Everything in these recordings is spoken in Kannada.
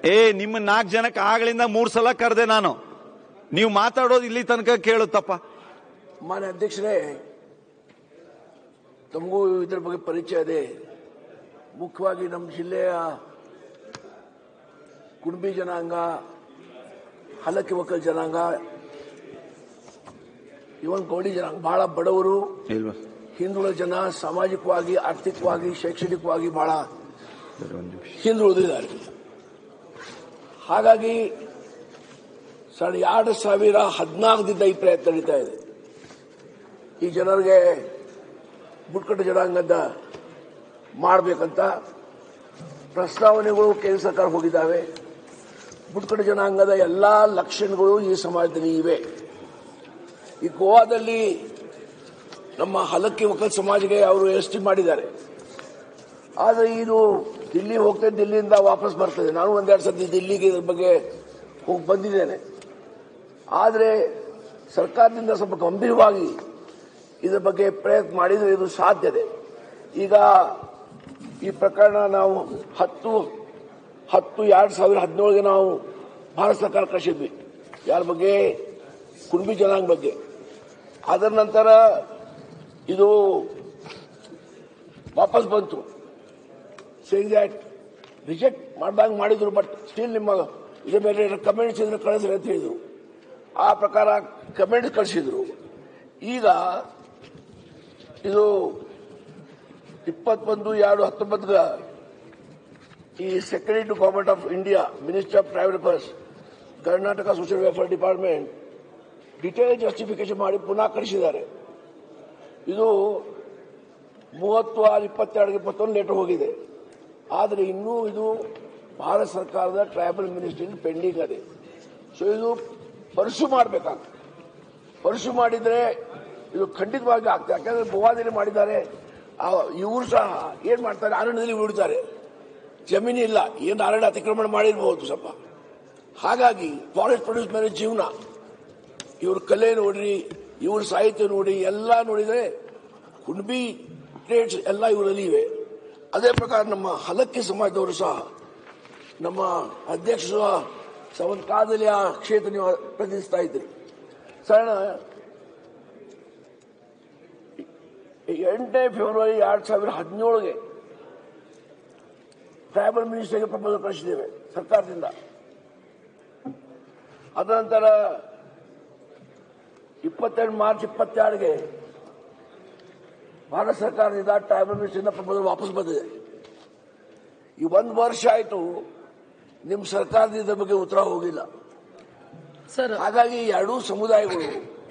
ಏ ನಿಮ್ಮ ನಾಲ್ಕು ಜನಕ್ಕೆ ಆಗ್ಲಿಂದ ಮೂರ್ ಸಲ ಕರೆದೆ ನಾನು ನೀವು ಮಾತಾಡೋದು ಇಲ್ಲಿ ತನಕ ಕೇಳುತ್ತಪ್ಪ ಮಾನ್ಯ ಅಧ್ಯಕ್ಷರೇ ತಮಗೂ ಇದ್ರ ಬಗ್ಗೆ ಪರಿಚಯ ಇದೆ ಮುಖ್ಯವಾಗಿ ನಮ್ಮ ಜಿಲ್ಲೆಯ ಕುಣಬಿ ಜನಾಂಗ ಹಲಕಿ ಒಕ್ಕಲ್ ಜನಾಂಗ ಇವನ್ ಗೌಡಿ ಜನಾಂಗ ಬಹಳ ಬಡವರು ಇಲ್ವಾ ಹಿಂದುಳಿದ ಜನ ಸಾಮಾಜಿಕವಾಗಿ ಆರ್ಥಿಕವಾಗಿ ಶೈಕ್ಷಣಿಕವಾಗಿ ಬಹಳ ಸರಿ, ಒಂದ್ ನಿಮಿಷ ಹಿಂದುಳಿದಿದ್ದಾರೆ ಹಾಗಾಗಿ ಸರ್ ಎರಡು ಸಾವಿರ ಹದಿನಾಲ್ಕದಿಂದ ಈ ಪ್ರಯತ್ನ ನಡೀತಾ ಇದೆ ಈ ಜನರಿಗೆ ಬುಟ್ಕಟ್ಟು ಜನಾಂಗದ ಮಾಡಬೇಕಂತ ಪ್ರಸ್ತಾವನೆಗಳು ಕೇಂದ್ರ ಸರ್ಕಾರ ಹೋಗಿದ್ದಾವೆ ಬುಟ್ಕಟ್ಟು ಜನಾಂಗದ ಎಲ್ಲಾ ಲಕ್ಷಣಗಳು ಈ ಸಮಾಜದಲ್ಲಿ ಇವೆ ಈ ಗೋವಾದಲ್ಲಿ ನಮ್ಮ ಹಲಕ್ಕಿ ಒಕ್ಕಲ್ ಸಮಾಜಕ್ಕೆ ಅವರು ಎಸ್ ಟಿ ಮಾಡಿದ್ದಾರೆ ಆದರೆ ಇದು ದಿಲ್ಲಿ ಹೋಗ್ತದೆ ದಿಲ್ಲಿಯಿಂದ ವಾಪಸ್ ಬರ್ತದೆ ನಾನು ಒಂದೆರಡು ಸತಿ ದಿಲ್ಲಿಗೆ ಇದ್ರ ಬಗ್ಗೆ ಹೋಗಿ ಬಂದಿದ್ದೇನೆ ಆದರೆ ಸರ್ಕಾರದಿಂದ ಸ್ವಲ್ಪ ಗಂಭೀರವಾಗಿ ಇದರ ಬಗ್ಗೆ ಪ್ರಯತ್ನ ಮಾಡಿದರೆ ಇದು ಸಾಧ್ಯತೆ ಈಗ ಈ ಪ್ರಕರಣ ನಾವು ಹತ್ತು ಹತ್ತು ಎರಡು ಸಾವಿರ ಹದಿನೇಳಿಗೆ ನಾವು ಭಾರತ ಸರ್ಕಾರ ಕಳಿಸಿದ್ವಿ ಯಾರ ಬಗ್ಗೆ ಕುಣಬಿ ಜನಾಂಗ ಬಗ್ಗೆ ಅದರ ನಂತರ ಇದು ವಾಪಸ್ ಬಂತು ಸೇಯಿಂಗ್ ದ್ಯಾಟ್ ರಿಜೆಕ್ಟ್ ಮಾಡ್ದಂಗೆ ಮಾಡಿದ್ರು ಬಟ್ ಸ್ಟಿಲ್ ನಿಮ್ಮ ಇದ್ರ ಮೇಲೆ ಕಮೆಂಟ್ಸ್ ಇದ್ರೆ ಕಳಿಸ್ರಿ ಅಂತ ಹೇಳಿದ್ರು ಆ ಪ್ರಕಾರ ಕಮೆಂಟ್ಸ್ ಕಳಿಸಿದ್ರು ಈಗ ಇದು ಇಪ್ಪತ್ತೊಂದು ಎರಡು ಹತ್ತೊಂಬತ್ತಗ ಈ secretary to government of India minister of private affairs Karnataka social welfare department detail justification ಮಾಡಿ ಪುನಃ ಕಳಿಸಿದ್ದಾರೆ ಇದು ಮೂವತ್ತು ಆರು ಇಪ್ಪತ್ತೆರಡು ಇಪ್ಪತ್ತೊಂದು ಲೆಟರ್ ಹೋಗಿದೆ ಆದರೆ ಇನ್ನೂ ಇದು ಭಾರತ ಸರ್ಕಾರದ ಟ್ರೈಬಲ್ ಮಿನಿಸ್ಟ್ರಿ ಪೆಂಡಿಂಗ್ ಇದೆ ಸೊ ಇದು ಪರ್ಸು ಮಾಡಬೇಕಾಗ್ತದೆ ಪರ್ಸು ಮಾಡಿದ್ರೆ ಇದು ಖಂಡಿತವಾಗಿ ಆಗ್ತದೆ ಯಾಕಂದ್ರೆ ಗೋವಾದಲ್ಲಿ ಮಾಡಿದ್ದಾರೆ ಇವರು ಸಹ ಏನ್ ಮಾಡ್ತಾರೆ ಅರಣ್ಯದಲ್ಲಿ ಉಳಿತಾರೆ ಜಮೀನು ಇಲ್ಲ ಏನು ಅರಣ್ಯ ಅತಿಕ್ರಮಣ ಮಾಡಿರ್ಬೋದು ಸ್ವಲ್ಪ ಹಾಗಾಗಿ ಫಾರೆಸ್ಟ್ ಪ್ರೊಡ್ಯೂಸ್ ಮೇಲೆ ಜೀವನ ಇವ್ರ ಕಲೆ ನೋಡ್ರಿ ಇವ್ರ ಸಾಹಿತ್ಯ ನೋಡಿ ಎಲ್ಲ ನೋಡಿದ್ರೆ ಕುಣಬಿ ಟ್ರೇಡ್ಸ್ ಎಲ್ಲ ಇವರಲ್ಲಿ ಇವೆ ಅದೇ ಪ್ರಕಾರ ನಮ್ಮ ಹಲಕ್ಕಿ ಸಮಾಜದವರು ಸಹ ನಮ್ಮ ಅಧ್ಯಕ್ಷರು ಸಹ ಒಂದು ಕಾಲದಲ್ಲಿ ಆ ಕ್ಷೇತ್ರ ನೀವು ಪ್ರತಿನಿಧಿಸ್ತಾ ಇದ್ರಿ ಸಣ್ಣ ಎಂಟನೇ ಫೆಬ್ರವರಿ ಎರಡ್ ಸಾವಿರ ಹದಿನೇಳಿಗೆ ಟ್ರೈಬಲ್ ಮಿನಿಸ್ಟರ್ಗೆ ಪ್ರಪೋಸಲ್ ಕಳಿಸಿದ್ದೇವೆ ಸರ್ಕಾರದಿಂದ ಅದ ನಂತರ ಇಪ್ಪತ್ತೆರಡು ಮಾರ್ಚ್ ಇಪ್ಪತ್ತೆರಡಿಗೆ ಭಾರತ ಸರ್ಕಾರದಿಂದ ಟ್ರೈಬಲ್ ಮಿನಿಸ್ಟರ್ನ ಪ್ರಪೋಸಲ್ ವಾಪಸ್ ಬಂದಿದೆ ಈ ಒಂದು ವರ್ಷ ಆಯಿತು ನಿಮ್ಮ ಸರ್ಕಾರದಿಂದ ಇದ್ರ ಬಗ್ಗೆ ಉತ್ತರ ಹೋಗಿಲ್ಲ ಸರ್ ಹಾಗಾಗಿ ಎರಡೂ ಸಮುದಾಯಗಳು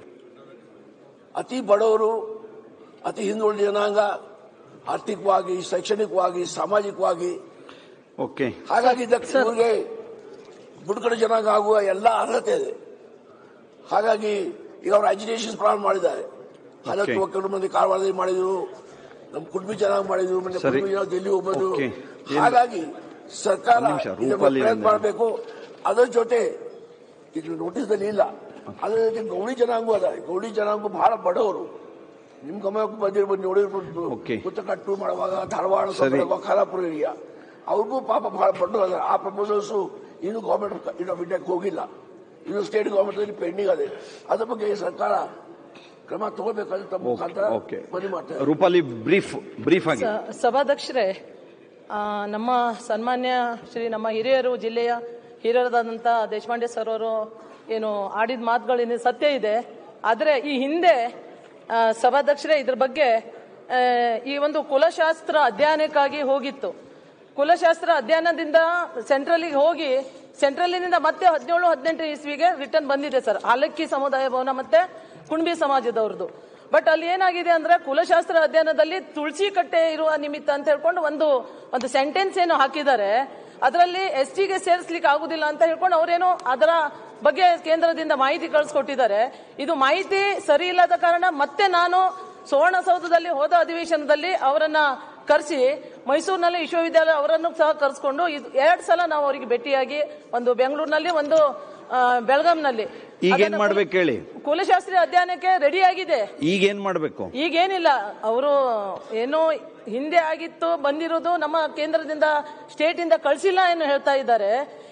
ಅತಿ ಬಡವರು ಅತಿ ಹಿಂದುಳಿದ ಜನಾಂಗ ಆರ್ಥಿಕವಾಗಿ ಶೈಕ್ಷಣಿಕವಾಗಿ ಸಾಮಾಜಿಕವಾಗಿ ಓಕೆ ಹಾಗಾಗಿ ಇದಕ್ಕೆ ಇವ್ರಿಗೆ ಬುಡಕಟ್ಟು ಜನಾಂಗ ಆಗುವ ಎಲ್ಲ ಅರ್ಹತೆ ಇದೆ ಹಾಗಾಗಿ ಈಗ ಅವರು ಅಜಿಟೇಷನ್ ಪ್ರಾರಂಭ ಮಾಡಿದ್ದಾರೆ ಹಲವು ಒಕ್ಕಲು ಮಂದಿ ಕಾರವಾರದಲ್ಲಿ ಮಾಡಿದ್ರು ನಮ್ಮ ಕುಟುಂಬಿ ಜನಾಂಗ ಮಾಡಿದ್ರು ಮೊನ್ನೆ ಸರಿ. ಕುಟುಂಬಿ ಜನಾಂಗ ಡೆಲ್ಲಿ ಹೋಗ್ಬಂದ್ರು ಓಕೆ. ಏನು? ಹಾಗಾಗಿ ಸರ್ಕಾರ ಒಂದು ನಿಮಿಷ, ಇದರ ರೂಪಲ್ಲಿ ಪ್ರಯತ್ನ ಒಂದು- ಮಾಡಬೇಕು ಅದರ ಜೊತೆ ಇದು ನೋಟಿಸ್ ಅಲ್ಲಿ ಇಲ್ಲ ಅದರ ಜೊತೆ ಗೌಡಿ ಜನಾಂಗ ಅದ ಗೌಡಿ ಜನಾಂಗ ಬಹಳ ಬಡವರು ನಿಮ್ ಗಮನಕ್ಕೂ ಬಂದಿರ್ಬೋದು ನೋಡಿರ್ಬೋದು ಓಕೆ. ಪುತ್ತಕಟ್ಟು ಮಾಡುವಾಗ ಧಾರವಾಡ ಸರಿ. ಕೊಪ್ಪಳ, ಖಾನಾಪುರ ಏರಿಯಾ ಅವ್ರಿಗೂ ಪಾಪ ಬಹಳ ಬಡವರು ಅದ ಆ ಪ್ರಪೋಸಲ್ಸ್ ಇನ್ನು ಗವರ್ಮೆಂಟ್ ಆಫ್ ಇಂಡಿಯಾಕ್ಕೆ ಹೋಗಿಲ್ಲ ಇದು ಸ್ಟೇಟ್ ಗವರ್ಮೆಂಟ್ ಪೆಂಡಿಂಗ್ ಅದೇ ಅದ್ರ ಬಗ್ಗೆ ಸರ್ಕಾರ ಕ್ರಮ ತಗೋಬೇಕಾದ್ರೆ ತಮ್ಮ ಮುಖಾಂತರ ಓಕೆ ಮನವಿ ಮಾಡ್ತಾರೆ ರೂಪಾಲಿ ಬ್ರೀಫ್ ಬ್ರೀಫ್ ಆಗಿ ಸ- ಸಭಾಧ್ಯಕ್ಷರೇ ಆ, ನಮ್ಮ ಸನ್ಮಾನ್ಯ ಶ್ರೀ ನಮ್ಮ ಹಿರಿಯರು ಜಿಲ್ಲೆಯ ಹಿರಿಯರಾದಂಥ ದೇಶಪಾಂಡೆ ಸರ್ ಅವರು ಏನು ಆಡಿದ ಮಾತುಗಳಿಂದ ಸತ್ಯ ಇದೆ ಆದರೆ ಈ ಹಿಂದೆ ಆ, ಸಭಾಧ್ಯಕ್ಷರೇ ಇದ್ರ ಬಗ್ಗೆ ಆ, ಈ ಒಂದು ಕುಲಶಾಸ್ತ್ರ ಅಧ್ಯಯನಕ್ಕಾಗಿ ಹೋಗಿತ್ತು ಕುಲಶಾಸ್ತ್ರ ಅಧ್ಯಯನದಿಂದ ಸೆಂಟ್ರಲಿಗೆ ಹೋಗಿ ಸೆಂಟ್ರಲಿನಿಂದ ಮತ್ತೆ ಹದಿನೇಳು ಹದಿನೆಂಟು ಇಸ್ವಿಗೆ ರಿಟರ್ನ್ ಬಂದಿದೆ ಸರ್ ಹಾಲಕ್ಕಿ ಸಮುದಾಯ ಭವನ ಮತ್ತೆ ಕುಣಬಿ ಸಮಾಜದವ್ರದ್ದು ಬಟ್ ಅಲ್ಲಿ ಏನಾಗಿದೆ ಅಂದ್ರೆ ಕುಲಶಾಸ್ತ್ರ ಅಧ್ಯಯನದಲ್ಲಿ ತುಳಸಿ ಕಟ್ಟೆ ಇರುವ ನಿಮಿತ್ತ ಅಂತ ಹೇಳ್ಕೊಂಡು ಒಂದು ಒಂದು ಸೆಂಟೆನ್ಸ್ ಏನು ಹಾಕಿದ್ದಾರೆ ಅದರಲ್ಲಿ ಎಸ್ ಟಿಗೆ ಸೇರಿಸ್ಲಿಕ್ಕೆ ಆಗುದಿಲ್ಲ ಅಂತ ಹೇಳ್ಕೊಂಡು ಅವರೇನೋ ಅದರ ಬಗ್ಗೆ ಕೇಂದ್ರದಿಂದ ಮಾಹಿತಿ ಕಳಿಸ್ಕೊಟ್ಟಿದ್ದಾರೆ ಇದು ಮಾಹಿತಿ ಸರಿ ಇಲ್ಲದ ಕಾರಣ ಮತ್ತೆ ನಾನು ಸುವರ್ಣಸೌಧದಲ್ಲಿ ಹೋದ ಅಧಿವೇಶನದಲ್ಲಿ ಅವರನ್ನ ಕರೆಸಿ ಮೈಸೂರಿನಲ್ಲಿ ವಿಶ್ವವಿದ್ಯಾಲಯ ಅವರನ್ನು ಸಹ ಕರೆಸ್ಕೊಂಡು ಇದು ಎರಡು ಸಲ ನಾವು ಅವರಿಗೆ ಭೇಟಿಯಾಗಿ ಒಂದು ಬೆಂಗಳೂರಿನಲ್ಲಿ ಒಂದು ಆ, ಬೆಳಗಾಂನಲ್ಲಿ ಈಗ ಏನ್ ಅದನ್ನ ಮಾಡ್ಬೇಕು ಹೇಳಿ ಕುಲಶಾಸ್ತ್ರೀಯ ಅಧ್ಯಯನಕ್ಕೆ ರೆಡಿ ಆಗಿದೆ ಈಗ ಏನ್ ಮಾಡ್ಬೇಕು ಈಗೇನಿಲ್ಲ ಅವರು ಏನು ಹಿಂದೆ ಆಗಿತ್ತು ಬಂದಿರೋದು ನಮ್ಮ ಕೇಂದ್ರದಿಂದ ಸ್ಟೇಟ್ ಇಂದ ಕಳಿಸಿಲ್ಲ ಏನು ಹೇಳ್ತಾ ಇದ್ದಾರೆ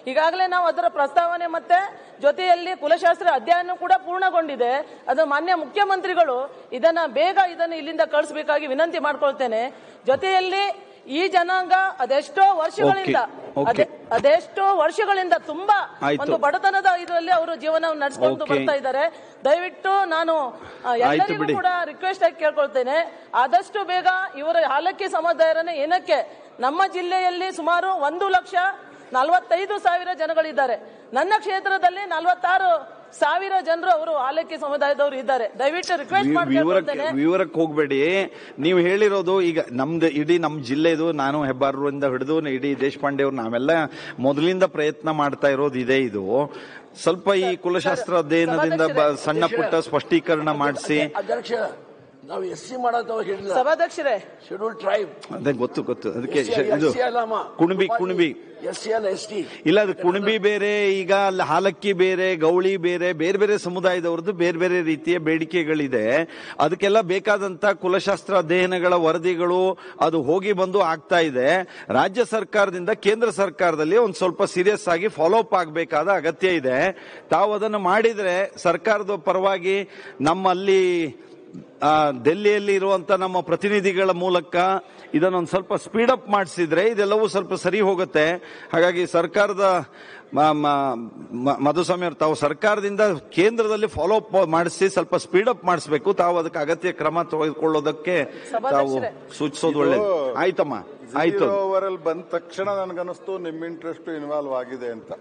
ಈಗಾಗಲೇ ನಾವು ಅದರ ಪ್ರಸ್ತಾವನೆ ಮತ್ತೆ ಜೊತೆಯಲ್ಲಿ ಕುಲಶಾಸ್ತ್ರ ಅಧ್ಯಯನ ಕೂಡ ಪೂರ್ಣಗೊಂಡಿದೆ ಅದು ಮಾನ್ಯ ಮುಖ್ಯಮಂತ್ರಿಗಳು ಇದನ್ನ ಬೇಗ ಇದನ್ನು ಇಲ್ಲಿಂದ ಕಳಿಸಬೇಕಾಗಿ ವಿನಂತಿ ಮಾಡ್ಕೊಳ್ತೇನೆ ಜೊತೆಯಲ್ಲಿ ಈ ಜನಾಂಗ ಅದೆಷ್ಟೋ ವರ್ಷಗಳಿಂದ Okay, okay. ಅದೆ- ಅದೆಷ್ಟೋ ವರ್ಷಗಳಿಂದ ತುಂಬಾ ಆಯ್ತು. ಒಂದು ಬಡತನದ ಇದರಲ್ಲಿ ಅವರು ಜೀವನ ನಡೆಸಿಕೊಂಡು Okay. ಬರ್ತಾ ಇದ್ದಾರೆ ದಯವಿಟ್ಟು ನಾನು ಆ, ಎಲ್ಲರಿಗೂ ಬಿಡಿ. ಕೂಡ ರಿಕ್ವೆಸ್ಟ್ ಆಗಿ ಕೇಳ್ಕೊಳ್ತೇನೆ ಆದಷ್ಟು ಬೇಗ ಇವರ ಹಾಲಕ್ಕಿ ಸಮುದಾಯರನ್ನ ಏನಕ್ಕೆ ನಮ್ಮ ಜಿಲ್ಲೆಯಲ್ಲಿ ಸುಮಾರು ಒಂದು ಲಕ್ಷ ನಲವತ್ತೈದು ಸಾವಿರ ಜನಗಳಿದ್ದಾರೆ ನನ್ನ ಕ್ಷೇತ್ರದಲ್ಲಿ ನಲವತ್ತಾರು ಸಾವಿರ ಜನರು ಅವರು ಹಾಲಕ್ಕಿ ಸಮುದಾಯದವರು ಇದ್ದಾರೆ ದಯವಿಟ್ಟು ರಿಕ್ವೆಸ್ಟ್ ಮಾಡಿ ವಿವರಕ್ಕೆ ಕೇಳ್ಕೊಳ್ತೇನೆ ವಿವರಕ್ಕೆ ಹೋಗ್ಬೇಡಿ ನೀವು ಹೇಳಿರೋದು ಈಗ ನಮ್ದು ಇಡೀ ನಮ್ಮ ಜಿಲ್ಲೆದು ನಾನು ಹೆಬ್ಬಾರರಿಂದ ಹಿಡಿದು ಇಡೀ ದೇಶಪಾಂಡೆ ಅವ್ರು ನಾವೆಲ್ಲ ಮೊದಲಿಂದ ಪ್ರಯತ್ನ ಮಾಡ್ತಾ ಇರೋದು ಇದೆ ಇದು ಸ್ವಲ್ಪ ಈ ಕುಲಶಾಸ್ತ್ರ ಅಧ್ಯಯನದಿಂದ ಬ- ಸಣ್ಣ ಪುಟ್ಟ ಸ್ಪಷ್ಟೀಕರಣ ಮಾಡಿಸಿ ಅಧ್ಯಕ್ಷ ನಾವು ಎಸ್ ಸಿ ಮಾಡೋದು ಹೇಳಿಲ್ಲ ಸಭಾಧ್ಯಕ್ಷರೇ ಶೆಡ್ಯೂಲ್ ಟ್ರೈಬ್ ಅದೇ ಗೊತ್ತು ಗೊತ್ತು ಅದಕ್ಕೆ SC ಇದು ಅಲ್ಲಮ್ಮ ಕುಣಬಿ ಕುಣಬಿ ಎಸ್ ಸಿ ಅಲ್ಲ ಎಸ್ ಟಿ ಇಲ್ಲ ಅದು ಕುಣಬಿ ಬೇರೆ ಈಗ ಅಲ್ಲಿ ಹಾಲಕ್ಕಿ ಬೇರೆ ಗೌಳಿ ಬೇರೆ ಬೇರೆ ಬೇರೆ ಸಮುದಾಯದವ್ರದ್ದು ಬೇರೆ ಬೇರೆ ರೀತಿಯ ಬೇಡಿಕೆಗಳಿದೆ ಅದಕ್ಕೆಲ್ಲ ಬೇಕಾದಂತ ಕುಲಶಾಸ್ತ್ರ ಅಧ್ಯಯನಗಳ ವರದಿಗಳು ಅದು ಹೋಗಿ ಬಂದು ಆಗ್ತಾ ಇದೆ ರಾಜ್ಯ ಸರ್ಕಾರದಿಂದ ಕೇಂದ್ರ ಸರ್ಕಾರದಲ್ಲಿ ಒಂದು ಸ್ವಲ್ಪ ಸೀರಿಯಸ್ ಆಗಿ ಫಾಲೋ ಅಪ್ ಆಗಬೇಕಾದ ಅಗತ್ಯ ಇದೆ ತಾವು ಅದನ್ನು ಮಾಡಿದ್ರೆ ಸರ್ಕಾರದ ಪರವಾಗಿ ನಮ್ಮಲ್ಲಿ ಆ, ಡೆಲ್ಲಿಯಲ್ಲಿ ಇರುವಂತ ನಮ್ಮ ಪ್ರತಿನಿಧಿಗಳ ಮೂಲಕ ಇದನ್ನೊಂದು ಸ್ವಲ್ಪ ಸ್ಪೀಡ್ ಅಪ್ ಮಾಡಿಸಿದ್ರೆ ಇದೆಲ್ಲವೂ ಸ್ವಲ್ಪ ಸರಿ ಹೋಗುತ್ತೆ ಹಾಗಾಗಿ ಸರ್ಕಾರದ ಮ- ಮ- ಮ- ಮಧುಸ್ವಾಮಿ ಅವರು ತಾವು ಸರ್ಕಾರದಿಂದ ಕೇಂದ್ರದಲ್ಲಿ ಫಾಲೋ ಅಪ್ ಮಾಡಿಸಿ ಸ್ವಲ್ಪ ಸ್ಪೀಡ್ ಅಪ್ ಮಾಡಿಸ್ಬೇಕು ತಾವು ಅದಕ್ಕೆ ಅಗತ್ಯ ಕ್ರಮ ತೆಗೆದುಕೊಳ್ಳೋದಕ್ಕೆ ತಾವು ಸಭಾಧ್ಯಕ್ಷರೇ. ಸೂಚಿಸೋದು ಒಳ್ಳೇದು ಆಯ್ತಮ್ಮ ಆಯ್ತು ಜೀರೋ ಓವರ್ ಅಲ್ಲಿ ಬಂದ ತಕ್ಷಣ ನನಗನ್ನಿಸ್ತು ನಿಮ್ಮ ಇಂಟ್ರೆಸ್ಟ್ ಇನ್ವಾಲ್ವ್ ಆಗಿದೆ ಅಂತ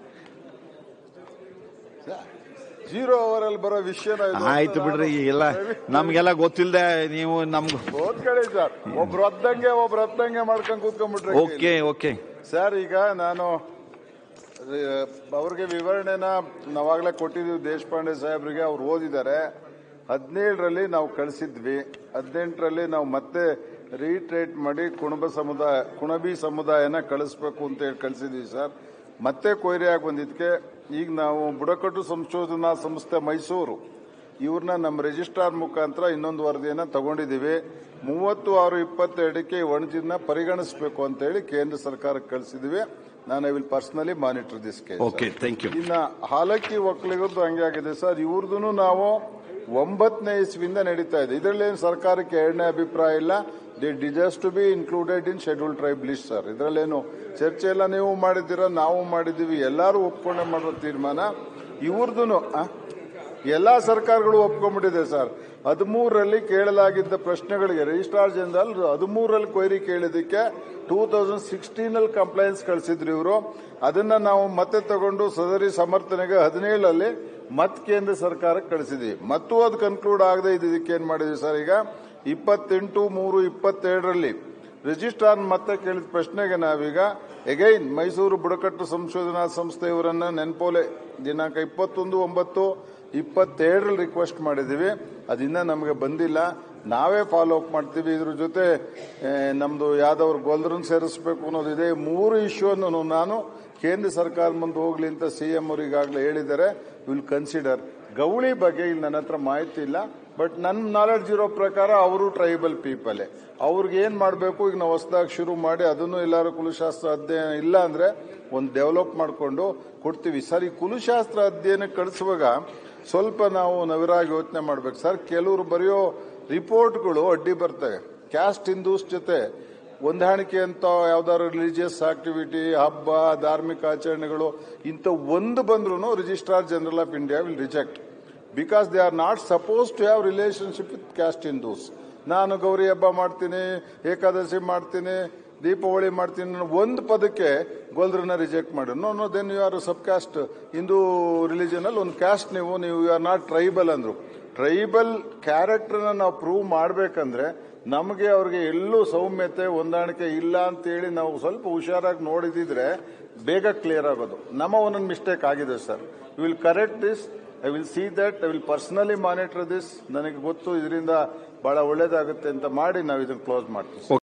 ಜೀರೋ ಓವರ್ ಅಲ್ಲಿ ಬರೋ ವಿಷಯನ ಇದು ಅಂತ ಆಯ್ತು ಬಿಡ್ರಿ ನಾನು- ಎಲ್ಲ ನಮ್ಗೆಲ್ಲ ಗೊತ್ತಿಲ್ಲದೆ ನೀವು ನಮ್ಗೆ ಓದ್ಕೊಳ್ಳಿ ಸರ್ ಒಬ್ರು ಹತ್ತಂಗೆ ಒಬ್ರು ಹತ್ತಂಗೆ ಮಾಡ್ಕೊಂಡ್ ಕೂತ್ಕೊಂಡ್ಬಿಟ್ರೆ ಓಕೆ ಓಕೆ ಸರ್ ಈಗ ನಾನು ಆ, ಅವ್ರಿಗೆ ವಿವರಣೆನ ನಾವಾಗಲೇ ಕೊಟ್ಟಿದ್ದೀವಿ ದೇಶಪಾಂಡೆ ಸಾಹೇಬ್ರಿಗೆ ಅವ್ರು ಓದಿದ್ದಾರೆ ಹದಿನೇಳರಲ್ಲಿ ನಾವು ಕಳಿಸಿದ್ವಿ ಹದಿನೆಂಟರಲ್ಲಿ ನಾವು ಮತ್ತೆ ರೀಟ್ರೇಟ್ ಮಾಡಿ ಕುಣಬ ಸಮುದಾಯ ಕುಣಬಿ ಸಮುದಾಯನ ಕಳಿಸ್ಬೇಕು ಅಂತ ಹೇಳಿ ಕಳಿಸಿದ್ವಿ ಸರ್ ಮತ್ತೆ ಕೊಯ್ರಿಯಾಗಿ ಬಂದಿದ್ದಕ್ಕೆ ಈಗ ನಾವು ಬುಡಕಟ್ಟು ಸಂಶೋಧನಾ ಸಂಸ್ಥೆ ಮೈಸೂರು ಇವ್ರನ್ನ ನಮ್ಮ ರಿಜಿಸ್ಟ್ರಾರ್ ಮುಖಾಂತರ ಇನ್ನೊಂದು ವರದಿಯನ್ನ ತಗೊಂಡಿದ್ದೀವಿ ಮೂವತ್ತು ಆರು ಇಪ್ಪತ್ತೆರಡಕ್ಕೆ ಈ ವಣಜಿನ ಪರಿಗಣಿಸಬೇಕು ಅಂತ ಹೇಳಿ ಕೇಂದ್ರ ಸರ್ಕಾರಕ್ಕೆ ಕಳಿಸಿದ್ವಿ ನಾನು I will personally monitor this case okay thank you ಇನ್ನ ಹಾಲಕ್ಕಿ ಒಕ್ಕಲಿಗರದ್ದು ಹಂಗೆ ಆಗಿದೆ ಸರ್ ಇವ್ರದ್ದು ನಾವು ಒಂಬತ್ತನೇ ಇಸ್ವಿಯಿಂದ ನಡೀತಾ ಇದೆ ಇದರಲ್ಲಿ ಏನು ಸರ್ಕಾರಕ್ಕೆ ಎರಡನೇ ಅಭಿಪ್ರಾಯ ಇಲ್ಲ the desires to be included in schedule tribe list sir ಇದರಲ್ಲೇನು ಚರ್ಚೆ ಎಲ್ಲ ನೀವು ಮಾಡಿದ್ದೀರಾ ನಾವು ಮಾಡಿದ್ದೀವಿ ಎಲ್ಲರೂ ಒಪ್ಕೊಂಡೆ ಮಾಡೋ ತೀರ್ಮಾನ ಇವ್ರದ್ದು ಎಲ್ಲಾ ಸರ್ಕಾರಗಳು ಒಪ್ಕೊಂಡ್ಬಿಟ್ಟಿದೆ ಸರ್ ಹದಿಮೂರರಲ್ಲಿ ಕೇಳಲಾಗಿದ್ದ ಪ್ರಶ್ನೆಗಳಿಗೆ ರಿಜಿಸ್ಟ್ರಾರ್ ಜನರಲ್ ಹದಿಮೂರರಲ್ಲಿ ಕ್ವೈರಿ ಕೇಳಿದಕ್ಕೆ ಟೂ ತೌಸಂಡ್ ಸಿಕ್ಸ್ಟೀನ್ ಅಲ್ಲಿ ಕಂಪ್ಲೈನ್ಸ್ ಕಳಿಸಿದ್ರು ಇವರು ಅದನ್ನ ನಾವು ಮತ್ತೆ ತಗೊಂಡು ಸದರಿ ಸಮರ್ಥನೆಗೆ ಹದಿನೇಳರಲ್ಲಿ ಮತ್ ಕೇಂದ್ರ ಸರ್ಕಾರಕ್ಕೆ ಕಳಿಸಿದ್ವಿ ಮತ್ತು ಅದು ಕನ್ಕ್ಲೂಡ್ ಆಗದೆ ಇದಕ್ಕೆ ಏನ್ ಮಾಡಿದ್ವಿ ಸರ್ ಈಗ ಇಪ್ಪತ್ತೆಂಟು ಮೂರು ಇಪ್ಪತ್ತೆರಡರಲ್ಲಿ ರಿಜಿಸ್ಟ್ರಾರ್ ಮತ್ತೆ ಕೇಳಿದ ಪ್ರಶ್ನೆಗೆ ನಾವೀಗ ಎಗೈನ್ ಮೈಸೂರು ಬುಡಕಟ್ಟು ಸಂಶೋಧನಾ ಸಂಸ್ಥೆ ಇವರನ್ನ ನೆನ್ಪೋಲೆ ದಿನಾಂಕ ಇಪ್ಪತ್ತೊಂದು ಒಂಬತ್ತು ಇಪ್ಪತ್ತೆರಡರಲ್ಲಿ ರಿಕ್ವೆಸ್ಟ್ ಮಾಡಿದ್ದೀವಿ ಅದಿನ್ನ ನಮಗೆ ಬಂದಿಲ್ಲ ನಾವೇ ಫಾಲೋ ಅಪ್ ಮಾಡ್ತೀವಿ ಇದ್ರ ಜೊತೆ ಆ, ನಮ್ದು ಯಾವ್ದವ್ರು ಗೋಲ್ದರನ್ ಸೇರಿಸಬೇಕು ಅನ್ನೋದಿದೆ ಈ ಮೂರು ಇಶ್ಯೂ ಅನ್ನು ನಾನು ಕೇಂದ್ರ ಸರ್ಕಾರ ಮುಂದೆ ಹೋಗ್ಲಿ ಅಂತ ಸಿಎಂ ಅವರು ಈಗಾಗಲೇ ಹೇಳಿದ್ದಾರೆ ವಿಲ್ ಕನ್ಸಿಡರ್ ಗೌಳಿ ಬಗ್ಗೆ ಇಲ್ಲಿ ನನ್ನ ಹತ್ರ ಮಾಹಿತಿ ಇಲ್ಲ ಬಟ್ ನನ್ನ ನಾಲೆಡ್ಜ್ ಇರೋ ಪ್ರಕಾರ ಅವರು ಟ್ರೈಬಲ್ ಪೀಪಲೇ ಅವ್ರಿಗೆ ಏನ್ ಮಾಡಬೇಕು ಈಗ ನಾವು ಹೊಸದಾಗಿ ಶುರು ಮಾಡಿ ಅದನ್ನು ಎಲ್ಲಾರು ಕುಲಶಾಸ್ತ್ರ ಅಧ್ಯಯನ ಇಲ್ಲ ಅಂದ್ರೆ ಒಂದು ಡೆವಲಪ್ ಮಾಡಿಕೊಂಡು ಕೊಡ್ತೀವಿ ಸರ್ ಈ ಕುಲಶಾಸ್ತ್ರ ಅಧ್ಯಯನ ಕಳಿಸುವಾಗ ಸ್ವಲ್ಪ ನಾವು ನವಿರಾಗಿ ಯೋಚನೆ ಮಾಡ್ಬೇಕು ಸರ್ ಕೆಲವರು ಬರೆಯೋ ರಿಪೋರ್ಟ್ಗಳು ಅಡ್ಡಿ ಬರ್ತವೆ ಕ್ಯಾಸ್ಟ್ ಹಿಂದೂಸ್ ಜೊತೆ ಹೊಂದಾಣಿಕೆ ಅಂತ ಯಾವ್ದಾದ್ರು ರಿಲಿಜಿಯಸ್ ಆಕ್ಟಿವಿಟಿ ಹಬ್ಬ ಧಾರ್ಮಿಕ ಆಚರಣೆಗಳು ಇಂಥ ಒಂದು ಬಂದ್ರು registrar general of India will reject because they are not supposed to have relationship with caste Hindus ನಾನು ಗೌರಿ ಹಬ್ಬ ಮಾಡ್ತೀನಿ ಏಕಾದಶಿ ಮಾಡ್ತೀನಿ ದೀಪಾವಳಿ ಮಾಡ್ತೀನಿ ಅನ್ನೋ ಒಂದು ಪದಕ್ಕೆ ಗೋಲ್ದ್ರನ್ನ ರಿಜೆಕ್ಟ್ ಮಾಡಿ no no then you are sub caste Hindu religion ಅಲ್ಲಿ ಒಂದು ಕ್ಯಾಸ್ಟ್ ನೀವು ನೀವು ಯು ಆರ್ ನಾಟ್ ಟ್ರೈಬಲ್ ಅಂದ್ರು ಟ್ರೈಬಲ್ ಕ್ಯಾರೆಕ್ಟರ್ನ ನಾವು ಪ್ರೂವ್ ಮಾಡ್ಬೇಕಂದ್ರೆ ನಮಗೆ ಅವ್ರಿಗೆ ಎಲ್ಲೂ ಸೌಮ್ಯತೆ ಹೊಂದಾಣಿಕೆ ಇಲ್ಲ ಅಂತೇಳಿ ನಾವು ಸ್ವಲ್ಪ ಹುಷಾರಾಗಿ ನೋಡಿದಿದ್ರೆ ಬೇಗ ಕ್ಲಿಯರ್ ಆಗೋದು ನಮ್ಮ ಒಂದೊಂದು ಮಿಸ್ಟೇಕ್ ಆಗಿದೆ sir will correct this I will see that I will personally monitor this ನನಗೆ ಗೊತ್ತು ಇದರಿಂದ ಬಹಳ ಒಳ್ಳೇದಾಗುತ್ತೆ ಅಂತ ಮಾಡಿ ನಾವು ಇದನ್ನು ಕ್ಲೋಸ್ ಮಾಡ್ತೀವಿ